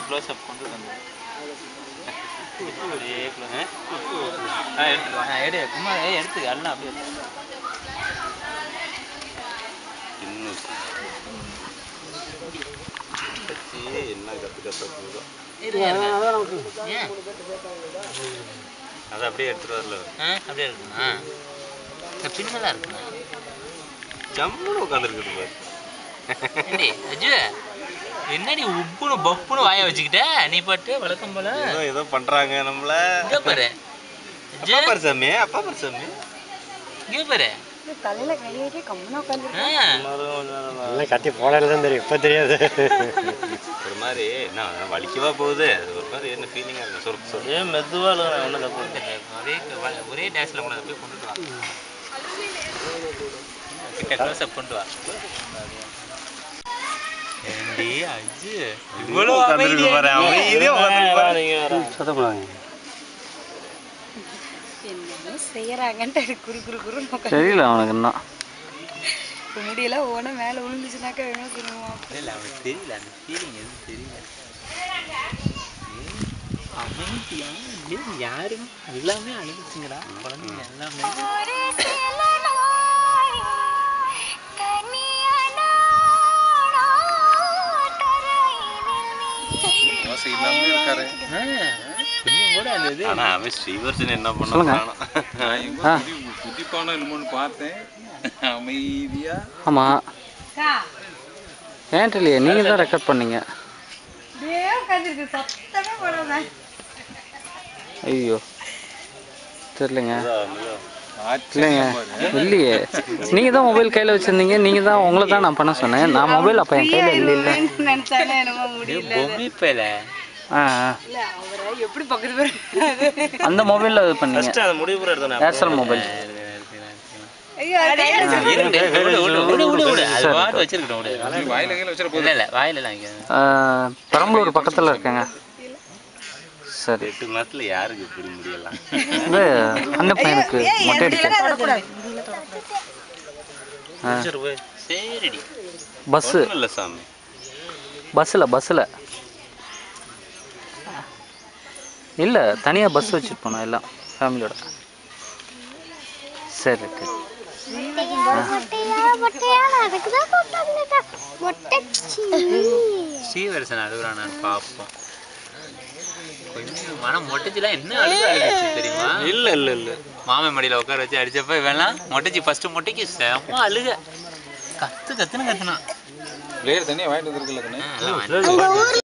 Close up கொண்டு வந்து ஒரே க்ளோஸ் ஆ எடுத்துக்கோ ஆ எடு சும்மா ஏய் எடுத்துக்க எல்லாம் அப்படியே எடுத்துக்க. இன்னும் வச்சு என்ன கற்று கற்று போதும் இருங்க, இருங்க. ஏன் அதை அப்படியே எடுத்துட்டு வரல ஆ அப்படியே இருக்குமா இந்த பின்னலா இருக்குமா ஜம்முன்னு உட்காந்துருக்குது பாரு ஏண்டி அஜு என்னடி உப்புன்னு பப்புன்னு வாய வச்சுக்கிட்ட நீ பாட்டு வழக்கம் போல ஏதோ ஏதோ பண்றாங்க நம்மள இங்க பாரு அஜு அப்பா பாரு சாமி அப்பா பாரு சாமி இங்க பாரு தலையில கையிட்டே கம்முன்னு உட்காந்து ஆ எல்லாம் கட்டி போடல தான் தெரியும் இப்போ தெரியாது ஒரு மாதிரி என்ன வலிக்கவா போகுது அது ஒரு மாதிரி என்ன ஃபீலிங்கா இருக்கு சொல் சொல் ஏன் மெதுவா ஒன்றும் தப்பு ஒரே வ- ஒரே டேஸ்ல கூட போய் கொண்டுட்டு வா கிட்ட க்ளோஸ் அப் கொண்டு வா ஏண்டி அஜு இவ்வளவு உட்காந்துருக்கு பாரு அமைதியா உட்காந்துருக்கு பாரு சத்தப்படாங்க என்னமோ செய்யறாங்கன்ட்டு குரு குரு குருன்னு உட்காந்து தெரியல அவனுக்கு இன்னும் முடியெல்லாம் ஒவ்வொன்றா மேலே விழுந்துச்சுனாக்கா வேணும் திரும்புவான் இல்ல அவனுக்கு தெரியல அந்த ஃபீலிங் எதுவும் தெரியல அமைதியா இல்லை யாரும் எல்லாமே அழுதுச்சுங்கடா குழந்தைங்க எல்லாமே யோசை இல்லாம இருக்காரு ஆ, கொஞ்சம் கூட அந்த இது ஆனா அவன் ஸ்ரீவர்ஷன் என்ன பண்ண சொல்லுங்க. போறானோ? ஆ குதிப்பானோ என்னமோன்னு பார்த்தேன் அமைதியா ஆமாம் ஏன் தெரியலையே நீங்கள் தான் ரெக்கார்ட் பண்ணீங்க அப்படியே உட்காந்துருக்கு சத்தமே போடாத ஐயோ தெரிலங்க மெதுவா. இல்லைங்க இல்லையே நீங்கள் தான் மொபைல் கையில் வச்சுருந்தீங்க நீங்கள் தான் உங்களை தான் நான் பண்ண சொன்னேன் நான் மொபைல் அப்போ என் கையில் இல்லை இல்லை நினைச்சாலே என்னமோ முடியல பொம்மை பேல ஆ ஆ. இல்ல அவரை எப்படி பக்கத்து போறாரு அந்த மொபைலில் இது பண்ணீங்க First அது முடிவு கூட எடுத்தானே. ஏர்செல் மொபைல் ஐயோ அதே விடு, விடு, விடு, விடு, விடு, விடு. அது பாட்டு வச்சிருக்கட்டும், விடு. வாயில கையில வச்சிட இல்ல, இல்ல, வாயில எல்லாம் வைக்காத. ஆ, பெரம்பலூர் பக்கத்தில் இருக்கேங்க சரி எட்டு மாசத்துல யாருக்கு இப்படி முடியலாம் இது அந்த பையனுக்கு மொட்டை அடிக்க சரி போய். சரிடி. பஸ்ஸு ஒண்ணும் இல்ல சாமி பஸ்ஸில் பஸ்ஸில் இல்லை தனியாக பஸ் வச்சுட்டு போனோம் எல்லாம் ஃபேமிலியோட சரி இருக்கு ஸ்ரீவரசன் அழுகுறானான்னு பார்ப்போம். கொஞ்சம் மனம் மொட்டச்சிலாம் என்ன அழுகு அழுகுச்சு தெரியுமா இல்ல இல்ல இல்ல மாமன் மடியில உட்கார வச்சு அடிச்சப்ப இவன்லாம் மொட்டச்சி ஃபர்ஸ்ட் மொட்டைக்கு செம்ம அழுக கத்து கத்துன்னு கத்துனான் பிளேயர் தனியா வாங்கிட்டு வந்துருக்கல ஆ, எல்லாம் வாங்கிட்டு